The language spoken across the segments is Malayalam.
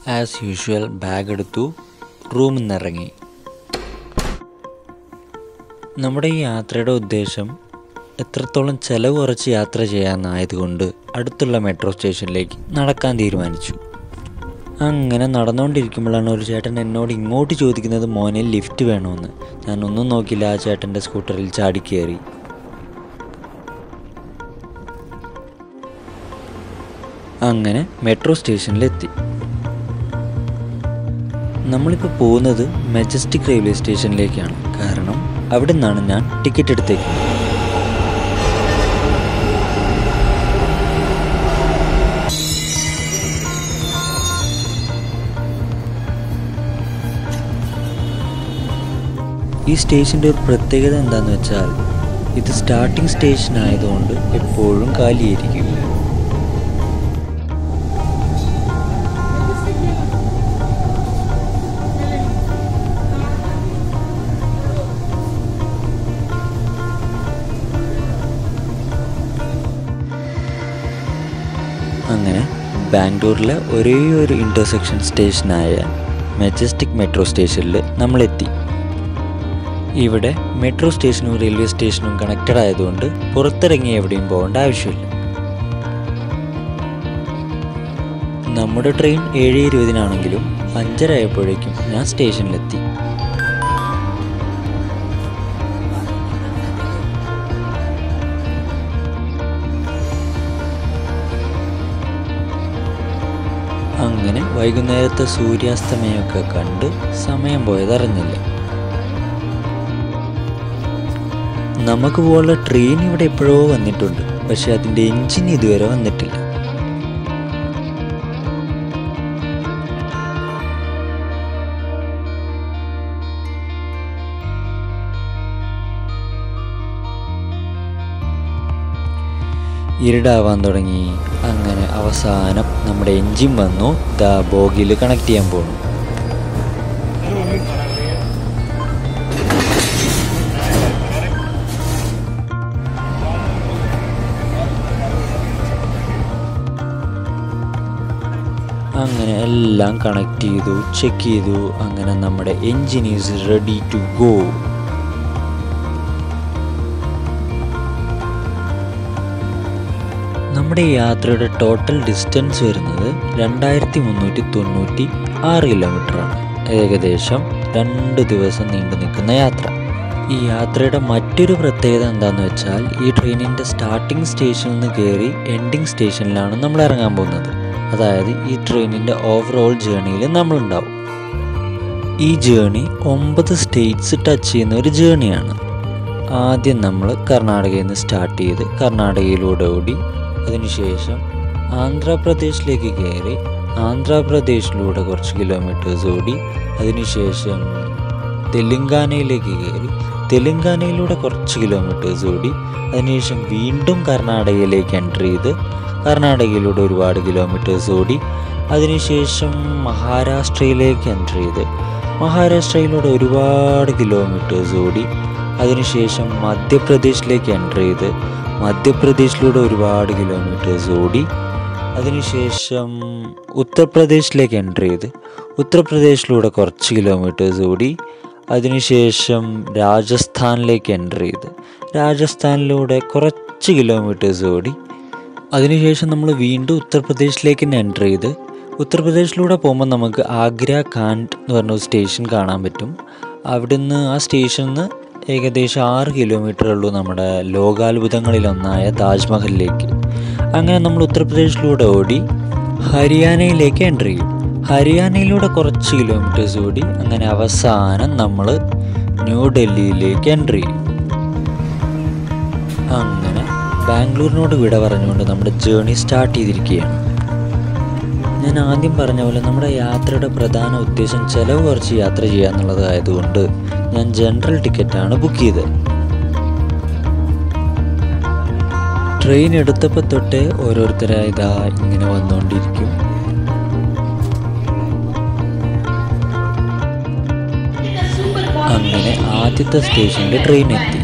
ആസ് യൂഷ്വൽ ബാഗ് എടുത്തു റൂമിൽ നിന്ന് ഇറങ്ങി നമ്മുടെ ഈ യാത്രയുടെ ഉദ്ദേശം എത്രത്തോളം ചിലവ് കുറച്ച് യാത്ര ചെയ്യാമെന്നായതുകൊണ്ട് അടുത്തുള്ള മെട്രോ സ്റ്റേഷനിലേക്ക് നടക്കാൻ തീരുമാനിച്ചു അങ്ങനെ നടന്നുകൊണ്ടിരിക്കുമ്പോഴാണ് ഒരു ചേട്ടൻ എന്നോട് ഇങ്ങോട്ട് ചോദിക്കുന്നത് മോനെ ലിഫ്റ്റ് വേണമെന്ന് ഞാനൊന്നും നോക്കില്ല ആ ചേട്ടൻ്റെ സ്കൂട്ടറിൽ ചാടിക്കയറി അങ്ങനെ മെട്രോ സ്റ്റേഷനിലെത്തി നമ്മളിപ്പോൾ പോകുന്നത് മെജസ്റ്റിക് റെയിൽവേ സ്റ്റേഷനിലേക്കാണ് കാരണം അവിടെ നിന്നാണ് ഞാൻ ടിക്കറ്റ് എടുത്തേക്കുന്നത് ഈ സ്റ്റേഷൻ്റെ ഒരു പ്രത്യേകത എന്താണെന്ന് വെച്ചാൽ ഇത് സ്റ്റാർട്ടിംഗ് സ്റ്റേഷൻ ആയതുകൊണ്ട് എപ്പോഴും കാലിയായിരിക്കും അങ്ങനെ ബാംഗ്ലൂരിലെ ഒരേ ഒരു ഇൻ്റർസെക്ഷൻ സ്റ്റേഷനായ മെജസ്റ്റിക് മെട്രോ സ്റ്റേഷനിൽ നമ്മളെത്തി ഇവിടെ മെട്രോ സ്റ്റേഷനും റെയിൽവേ സ്റ്റേഷനും കണക്റ്റഡ് ആയതുകൊണ്ട് പുറത്തിറങ്ങി എവിടെയും പോകേണ്ട ആവശ്യമില്ല നമ്മുടെ ട്രെയിൻ ഏഴ് ഇരുപതിനാണെങ്കിലും അഞ്ചര ആയപ്പോഴേക്കും ഞാൻ സ്റ്റേഷനിലെത്തി അങ്ങനെ വൈകുന്നേരത്തെ സൂര്യാസ്തമയമൊക്കെ കണ്ട് സമയം പോയതറിഞ്ഞില്ല നമുക്ക് പോലുള്ള ട്രെയിൻ ഇവിടെ എപ്പോഴോ വന്നിട്ടുണ്ട് പക്ഷെ അതിൻ്റെ എഞ്ചിൻ ഇതുവരെ വന്നിട്ടില്ല ഇരുടാവാൻ തുടങ്ങി അങ്ങനെ അവസാനം നമ്മുടെ എൻജിൻ വന്നു ദാ ബോഗിയിൽ കണക്ട് ചെയ്യാൻ പോണു അങ്ങനെ എല്ലാം കണക്ട് ചെയ്തു ചെക്ക് ചെയ്തു അങ്ങനെ നമ്മുടെ engine is ready to go നമ്മുടെ ഈ യാത്രയുടെ ടോട്ടൽ ഡിസ്റ്റൻസ് വരുന്നത് രണ്ടായിരത്തി മുന്നൂറ്റി തൊണ്ണൂറ്റി ആറ് കിലോമീറ്ററാണ് ഏകദേശം രണ്ട് ദിവസം നീണ്ടു നിൽക്കുന്ന യാത്ര ഈ യാത്രയുടെ മറ്റൊരു പ്രത്യേകത എന്താണെന്ന് വെച്ചാൽ ഈ ട്രെയിനിൻ്റെ സ്റ്റാർട്ടിംഗ് സ്റ്റേഷനിൽ നിന്ന് കയറി എൻഡിങ് സ്റ്റേഷനിലാണ് നമ്മൾ ഇറങ്ങാൻ പോകുന്നത് അതായത് ഈ ട്രെയിനിൻ്റെ ഓവറോൾ ജേണിയിൽ നമ്മളുണ്ടാവും ഈ ജേണി ഒമ്പത് സ്റ്റേറ്റ്സ് ടച്ച് ചെയ്യുന്ന ഒരു ജേണിയാണ് ആദ്യം നമ്മൾ കർണാടകയിൽ നിന്ന് സ്റ്റാർട്ട് ചെയ്ത് കർണാടകയിലൂടെ ഓടി അതിനുശേഷം ആന്ധ്രാപ്രദേശിലേക്ക് കയറി ആന്ധ്രാപ്രദേശിലൂടെ കുറച്ച് കിലോമീറ്റേഴ്സ് ഓടി അതിനുശേഷം തെലുങ്കാനയിലേക്ക് കയറി തെലുങ്കാനയിലൂടെ കുറച്ച് കിലോമീറ്റേഴ്സ് ഓടി അതിനുശേഷം വീണ്ടും കർണാടകയിലേക്ക് എൻ്റർ ചെയ്ത് കർണാടകയിലൂടെ ഒരുപാട് കിലോമീറ്റേഴ്സ് ഓടി അതിനുശേഷം മഹാരാഷ്ട്രയിലേക്ക് എൻ്റർ ചെയ്ത് മഹാരാഷ്ട്രയിലൂടെ ഒരുപാട് കിലോമീറ്റേഴ്സ് ഓടി അതിനുശേഷം മധ്യപ്രദേശിലേക്ക് എൻ്റർ ചെയ്ത് മധ്യപ്രദേശിലൂടെ ഒരുപാട് കിലോമീറ്റേഴ്സ് ഓടി അതിനുശേഷം ഉത്തർപ്രദേശിലേക്ക് എൻ്റർ ചെയ്ത് ഉത്തർപ്രദേശിലൂടെ കുറച്ച് കിലോമീറ്റേഴ്സ് ഓടി അതിനുശേഷം രാജസ്ഥാനിലേക്ക് എൻ്റർ ചെയ്ത് രാജസ്ഥാനിലൂടെ കുറച്ച് കിലോമീറ്റേഴ്സ് ഓടി അതിനുശേഷം നമ്മൾ വീണ്ടും ഉത്തർപ്രദേശിലേക്ക് തന്നെ എൻ്റർ ചെയ്ത് ഉത്തർപ്രദേശിലൂടെ പോകുമ്പോൾ നമുക്ക് ആഗ്ര കാൻഡ് എന്ന് പറഞ്ഞ ഒരു സ്റ്റേഷൻ കാണാൻ പറ്റും അവിടുന്ന് ആ സ്റ്റേഷനിൽ നിന്ന് ഏകദേശം ആറ് കിലോമീറ്റർ ഉള്ളൂ നമ്മുടെ ലോകാത്ഭുതങ്ങളിലൊന്നായ താജ്മഹലിലേക്ക് അങ്ങനെ നമ്മൾ ഉത്തർപ്രദേശിലൂടെ ഓടി ഹരിയാനയിലേക്ക് എൻ്റർ ചെയ്യും ഹരിയാനയിലൂടെ കുറച്ച് കിലോമീറ്റേഴ്സ് ഓടി അങ്ങനെ അവസാനം നമ്മൾ ന്യൂഡൽഹിയിലേക്ക് എൻ്റർ ചെയ്യും അങ്ങനെ ബാംഗ്ലൂരിനോട് വിട പറഞ്ഞുകൊണ്ട് നമ്മുടെ ജേണി സ്റ്റാർട്ട് ചെയ്തിരിക്കുകയാണ് ഞാൻ ആദ്യം പറഞ്ഞ പോലെ നമ്മുടെ യാത്രയുടെ പ്രധാന ഉദ്ദേശം ചിലവ് കുറച്ച് യാത്ര ചെയ്യുക എന്നുള്ളതായതുകൊണ്ട് ഞാൻ ജനറൽ ടിക്കറ്റാണ് ബുക്ക് ചെയ്തത് ട്രെയിൻ എടുത്തപ്പോൾ തൊട്ടേ ഓരോരുത്തരായി ഇതാ ഇങ്ങനെ വന്നുകൊണ്ടിരിക്കും അങ്ങനെ ആദ്യത്തെ സ്റ്റേഷനിൽ ട്രെയിൻ എത്തി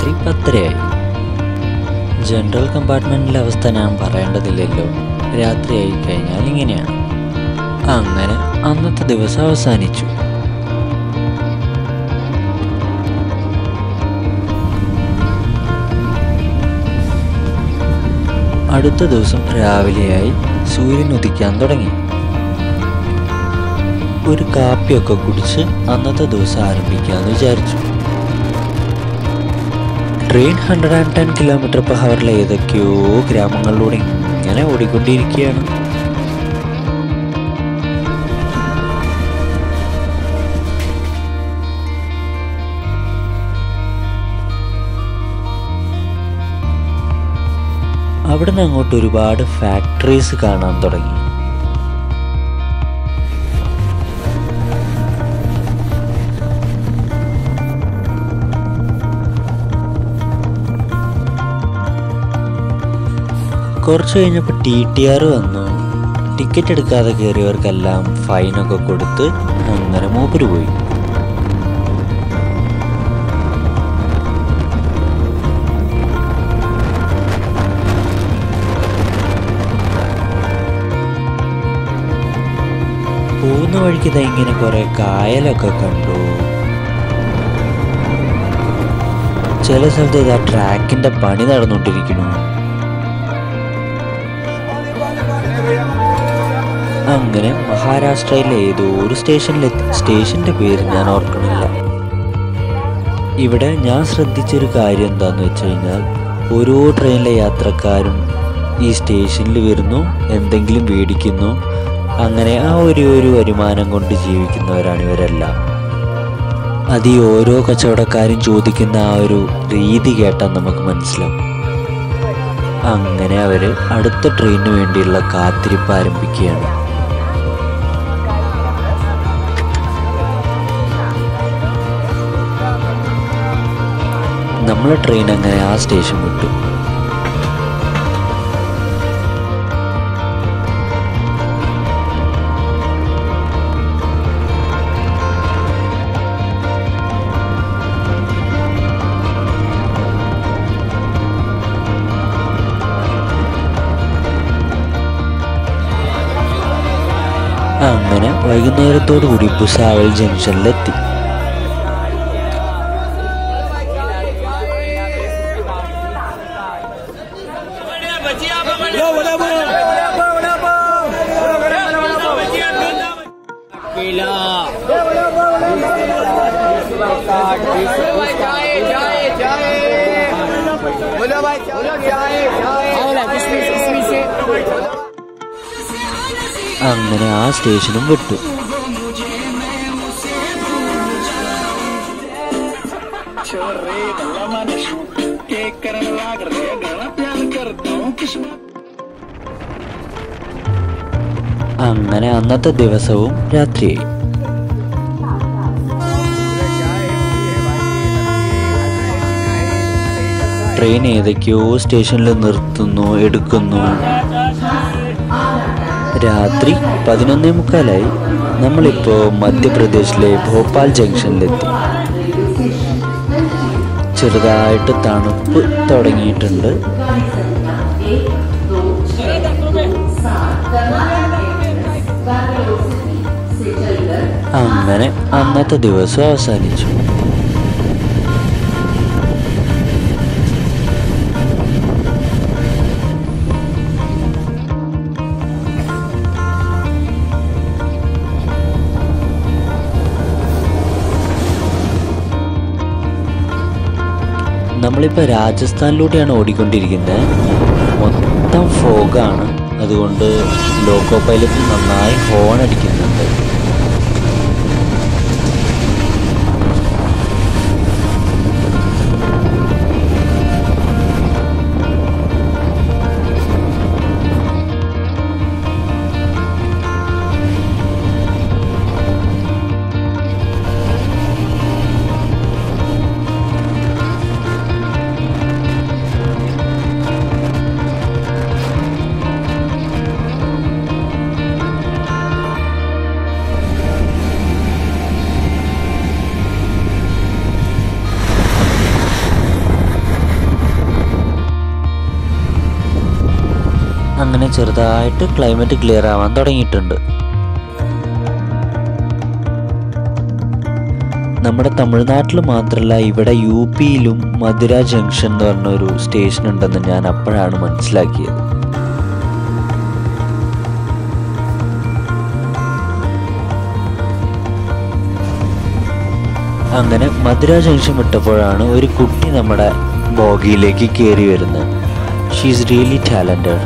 രാത്രി പത്തരയായി ജനറൽ കമ്പാർട്ട്മെൻറ്റിലെ അവസ്ഥ ഞാൻ പറയേണ്ടതില്ലല്ലോ രാത്രിയായി കഴിഞ്ഞാൽ ഇങ്ങനെയാണ് അങ്ങനെ അന്നത്തെ ദിവസം അവസാനിച്ചു അടുത്ത ദിവസം രാവിലെയായി സൂര്യൻ ഉദിക്കാൻ തുടങ്ങി ഒരു കാപ്പിയൊക്കെ കുടിച്ച് അന്നത്തെ ദിവസം ആരംഭിക്കാമെന്ന് വിചാരിച്ചു train hundred and ten kilometre per ഹവറിൽ ഏതൊക്കെയോ ഗ്രാമങ്ങളിലൂടെ ഇങ്ങനെ ഓടിക്കൊണ്ടിരിക്കുകയാണ് അവിടെ നിന്ന് അങ്ങോട്ട് ഒരുപാട് ഫാക്ടറീസ് കാണാൻ തുടങ്ങി കുറച്ച് കഴിഞ്ഞപ്പോൾ ടി ടി ആർ വന്നു ടിക്കറ്റ് എടുക്കാതെ കയറിയവർക്കെല്ലാം ഫൈനൊക്കെ കൊടുത്ത് അങ്ങനെ മൂപ്പര് പോയി പോകുന്ന വഴിക്ക് ഇതാ ഇങ്ങനെ കുറെ കായലൊക്കെ കണ്ടു ചില സ്ഥലത്ത് ഇതാ ട്രാക്കിന്റെ പണി നടന്നുകൊണ്ടിരിക്കുന്നു അങ്ങനെ മഹാരാഷ്ട്രയിലെ ഏതോ ഒരു സ്റ്റേഷനിലെത്തി സ്റ്റേഷന്റെ പേര് ഞാൻ ഓർക്കണില്ല ഇവിടെ ഞാൻ ശ്രദ്ധിച്ചൊരു കാര്യം എന്താന്ന് വെച്ച് കഴിഞ്ഞാൽ ഓരോ ട്രെയിനിലെ യാത്രക്കാരും ഈ സ്റ്റേഷനിൽ വരുന്നു എന്തെങ്കിലും മേടിക്കുന്നു അങ്ങനെ ആ ഒരു ഒരു വരുമാനം കൊണ്ട് ജീവിക്കുന്നവരാണ് ഇവരെല്ലാം അത് ഈ ഓരോ കച്ചവടക്കാരും ചോദിക്കുന്ന ആ ഒരു രീതി കേട്ടാൽ നമുക്ക് മനസ്സിലാവും അങ്ങനെ അവർ അടുത്ത ട്രെയിനിന് വേണ്ടിയുള്ള കാത്തിരിപ്പ് ആരംഭിക്കുകയാണ് നമ്മളെ ട്രെയിൻ അങ്ങനെ ആ സ്റ്റേഷൻ വിട്ടു അങ്ങനെ വൈകുന്നേരത്തോടു കൂടി ഭുസാവൽ ജംഗ്ഷനിലെത്തി बोलो भाई बोलो चाय चाय इसमें इसमें से അങ്ങനെ ആ സ്റ്റേഷനും വിട്ടു അങ്ങനെ അന്നത്തെ ദിവസവും രാത്രിയായി ട്രെയിൻ ഏതൊക്കെയോ സ്റ്റേഷനിൽ നിർത്തുന്നു എടുക്കുന്നു രാത്രി പതിനൊന്നേ മുക്കാലായി നമ്മളിപ്പോൾ മധ്യപ്രദേശിലെ ഭോപ്പാൽ ജംഗ്ഷനിലെത്തി ചെറുതായിട്ട് തണുപ്പ് തുടങ്ങിയിട്ടുണ്ട് അങ്ങനെ അന്നത്തെ ദിവസം അവസാനിച്ചു നമ്മളിപ്പോൾ രാജസ്ഥാനിലൂടെയാണ് ഓടിക്കൊണ്ടിരിക്കുന്നത് മൊത്തം ഫോഗാണ് അതുകൊണ്ട് ലോക്കോ പൈലറ്റ് നന്നായി ഹോൺ അടിക്കുന്നുണ്ട് അങ്ങനെ ചെറുതായിട്ട് ക്ലൈമറ്റ് ക്ലിയർ ആവാൻ തുടങ്ങിയിട്ടുണ്ട് നമ്മുടെ തമിഴ്നാട്ടിൽ മാത്രമല്ല ഇവിടെ യു പിയിലും മധുര ജംഗ്ഷൻ എന്ന് പറഞ്ഞ ഒരു സ്റ്റേഷൻ ഉണ്ടെന്ന് ഞാൻ അപ്പോഴാണ് മനസ്സിലാക്കിയത് അങ്ങനെ മധുര ജംഗ്ഷൻ വിട്ടപ്പോഴാണ് ഒരു കുട്ടി നമ്മുടെ ബോഗിയിലേക്ക് കയറി വരുന്നത് ഷീസ് റിയലി ടാലൻറ്റഡ്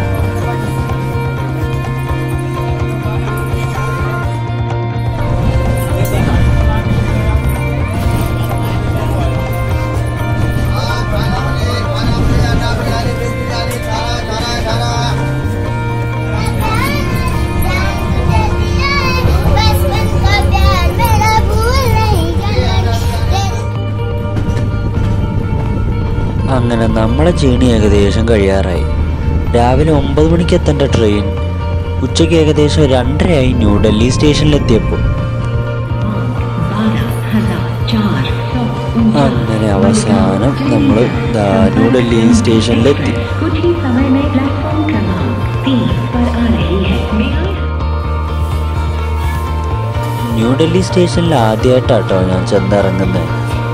बचपन का प्यार मेरा भूल नहीं जाना അങ്ങനെ നമ്മുടെ ജേണി ഏകദേശം കഴിയാറായി രാവിലെ ഒമ്പത് മണിക്ക് എത്തേണ്ട ട്രെയിൻ ഉച്ചയ്ക്ക് ഏകദേശം രണ്ടരയായി ന്യൂഡൽഹി സ്റ്റേഷനിലെത്തിയപ്പോൾ അങ്ങനെ അവസാനം നമ്മൾ ന്യൂഡൽഹി സ്റ്റേഷനിലെത്തി कुछ ही समय में प्लेटफॉर्म क्रमांक तीन पर आ रही है ന്യൂഡൽഹി സ്റ്റേഷനിൽ ആദ്യമായിട്ടാട്ടോ ഞാൻ ചെന്നിറങ്ങുന്നത്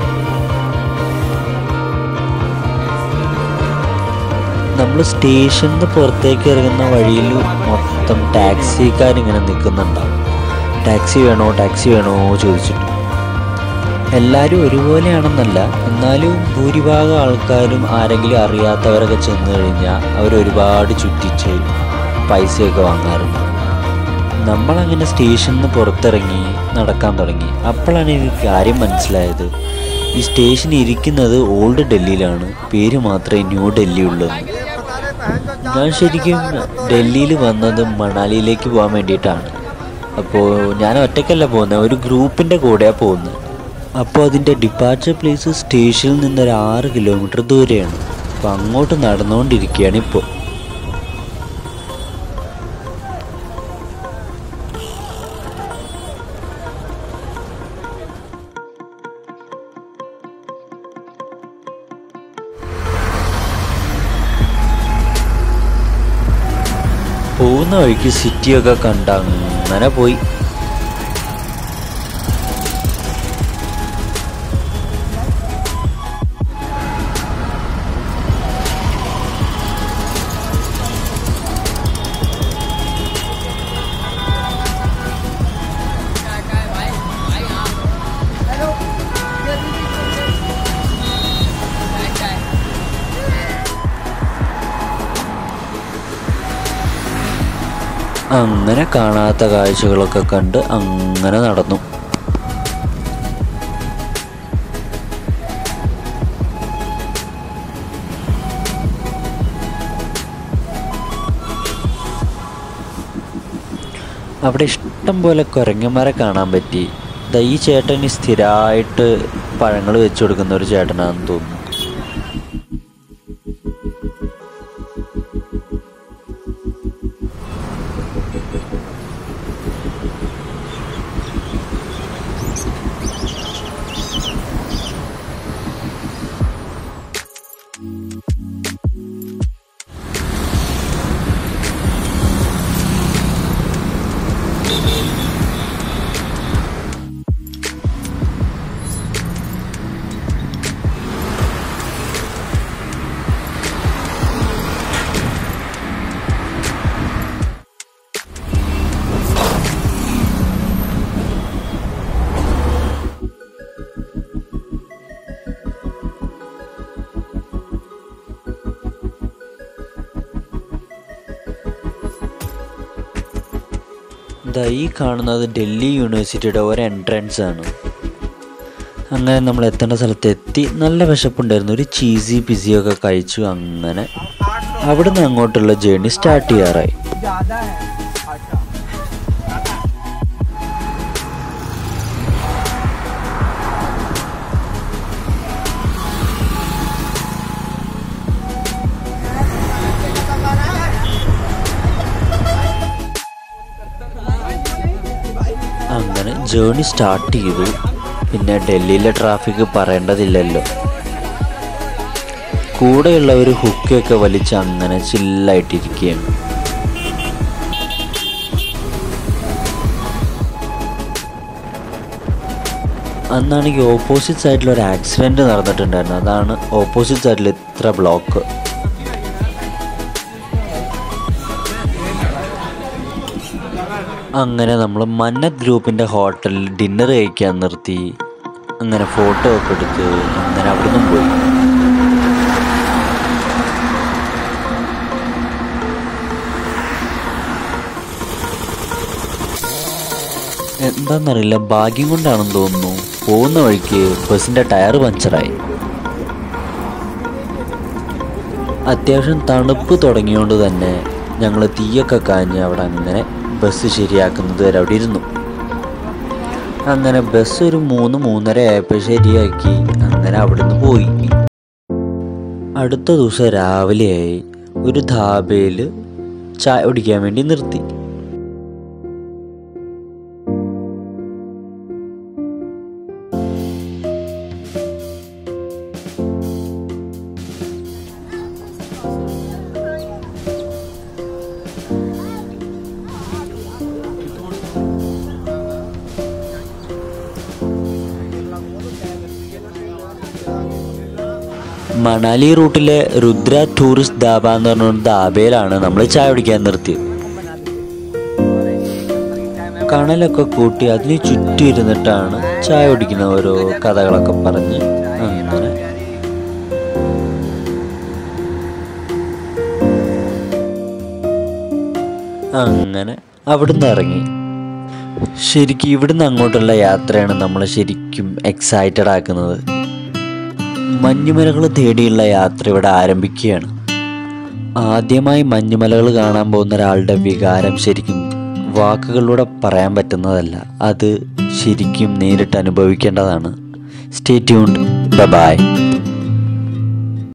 നമ്മൾ സ്റ്റേഷനിൽ നിന്ന് പുറത്തേക്ക് ഇറങ്ങുന്ന വഴിയിൽ മൊത്തം ടാക്സിക്കാരിങ്ങനെ നിൽക്കുന്നുണ്ടാവും ടാക്സി വേണോ ടാക്സി വേണോ ചോദിച്ചിട്ട് എല്ലാവരും ഒരുപോലെയാണെന്നല്ല എന്നാലും ഭൂരിഭാഗം ആൾക്കാരും ആരെങ്കിലും അറിയാത്തവരൊക്കെ ചെന്ന് കഴിഞ്ഞാൽ അവരൊരുപാട് ചുറ്റിച്ച് പൈസയൊക്കെ വാങ്ങാറുണ്ട് നമ്മളങ്ങനെ സ്റ്റേഷനിൽ നിന്ന് പുറത്തിറങ്ങി നടക്കാൻ തുടങ്ങി അപ്പോഴാണ് എനിക്ക് കാര്യം മനസ്സിലായത് ഈ സ്റ്റേഷൻ ഇരിക്കുന്നത് ഓൾഡ് ഡൽഹിയിലാണ് പേര് മാത്രമേ ന്യൂ ഡൽഹി ഉള്ളൂ ഞാൻ ശരിക്കും ഡൽഹിയിൽ വന്നത് മണാലിയിലേക്ക് പോകാൻ വേണ്ടിയിട്ടാണ് അപ്പോൾ ഞാൻ ഒറ്റയ്ക്കല്ല പോകുന്നത് ഒരു ഗ്രൂപ്പിൻ്റെ കൂടെയാണ് പോകുന്നത് അപ്പോൾ അതിൻ്റെ ഡിപ്പാർച്ചർ പ്ലേസ് സ്റ്റേഷനിൽ നിന്ന് ഒരു ആറ് കിലോമീറ്റർ ദൂരെയാണ് അപ്പോൾ അങ്ങോട്ട് നടന്നുകൊണ്ടിരിക്കുകയാണ് ഇപ്പോൾ പോകുന്ന വഴിക്ക് സിറ്റിയൊക്കെ കണ്ട അങ്ങനെ പോയി അങ്ങനെ കാണാത്ത കാഴ്ചകളൊക്കെ കണ്ട് അങ്ങനെ നടന്നു അവിടെ ഇഷ്ടം പോലെ കുരങ്ങന്മാരെ കാണാൻ പറ്റി ദാ ഈ ചേട്ടന് സ്ഥിരമായിട്ട് പഴങ്ങൾ വെച്ചു കൊടുക്കുന്ന ഒരു ചേട്ടനാണെന്ന് തോന്നുന്നു ദാ ഈ കാണുന്നത് ഡൽഹി യൂണിവേഴ്സിറ്റിയുടെ ഒരു എൻട്രൻസ് ആണ് അങ്ങനെ നമ്മൾ എത്തേണ്ട സ്ഥലത്ത് എത്തി നല്ല വിശപ്പുണ്ടായിരുന്നു ഒരു ചീസി പിസിയൊക്കെ കഴിച്ചു അങ്ങനെ അവിടുന്ന് അങ്ങോട്ടുള്ള ജേണി സ്റ്റാർട്ട് ചെയ്യാറായി ज्यादा है अच्छा അങ്ങനെ ജേണി സ്റ്റാർട്ട് ചെയ്തു പിന്നെ ഡൽഹിയിലെ ട്രാഫിക് പറയേണ്ടതില്ലല്ലോ കൂടെയുള്ളവർ ഹുക്കൊക്കെ വലിച്ച് അങ്ങനെ ചില്ലായിട്ടിരിക്കുകയാണ് അന്നാണെങ്കിൽ ഓപ്പോസിറ്റ് സൈഡിൽ ഒരു ആക്സിഡൻറ്റ് നടന്നിട്ടുണ്ടായിരുന്നു അതാണ് ഓപ്പോസിറ്റ് സൈഡിൽ ഇത്ര ബ്ലോക്ക് അങ്ങനെ നമ്മൾ മന്നത്ത് ഗ്രൂപ്പിൻ്റെ ഹോട്ടലിൽ ഡിന്നർ കഴിക്കാൻ നിർത്തി അങ്ങനെ ഫോട്ടോ ഒക്കെ എടുത്ത് അങ്ങനെ അവിടെ നിന്നും പോയി എന്താണെന്നറിയില്ല ഭാഗ്യം കൊണ്ടാണെന്ന് തോന്നുന്നു പോകുന്ന വഴിക്ക് ബസ്സിൻ്റെ ടയർ പഞ്ചറായി അത്യാവശ്യം തണുപ്പ് തുടങ്ങിയോണ്ട് തന്നെ ഞങ്ങൾ തീയൊക്കെ കാഞ്ഞ് അവിടെ അങ്ങനെ ബസ് ശരിയാക്കുന്നത് വരെ അവിടെ ഇരുന്നു അങ്ങനെ ബസ് ഒരു മൂന്ന് മൂന്നര ആയപ്പോൾ ശരിയാക്കി അങ്ങനെ അവിടുന്ന് പോയി അടുത്ത ദിവസം രാവിലെയായി ഒരു ധാബയിൽ ചായ കുടിക്കാൻ വേണ്ടി നിർത്തി മണാലി റൂട്ടിലെ രുദ്ര ടൂറിസ്റ്റ് ധാബ എന്ന് പറഞ്ഞ ഒരു ധാബയിലാണ് നമ്മൾ ചായ കുടിക്കാൻ നിർത്തിയത് കണലൊക്കെ കൂട്ടി അതിന് ചുറ്റും ഇരുന്നിട്ടാണ് ചായ കുടിക്കുന്ന ഓരോ കഥകളൊക്കെ പറഞ്ഞ് അങ്ങനെ അങ്ങനെ അവിടുന്ന് ഇറങ്ങി ശരിക്കും ഇവിടുന്ന് അങ്ങോട്ടുള്ള യാത്രയാണ് നമ്മളെ ശരിക്കും എക്സൈറ്റഡ് ആക്കുന്നത് മഞ്ഞുമലകൾ തേടിയുള്ള യാത്ര ഇവിടെ ആരംഭിക്കുകയാണ് ആദ്യമായി മഞ്ഞുമലകൾ കാണാൻ പോകുന്ന ഒരാളുടെ വികാരം ശരിക്കും വാക്കുകളിലൂടെ പറയാൻ പറ്റുന്നതല്ല അത് ശരിക്കും നേരിട്ട് അനുഭവിക്കേണ്ടതാണ് സ്റ്റേ ട്യൂൺഡ് ബൈ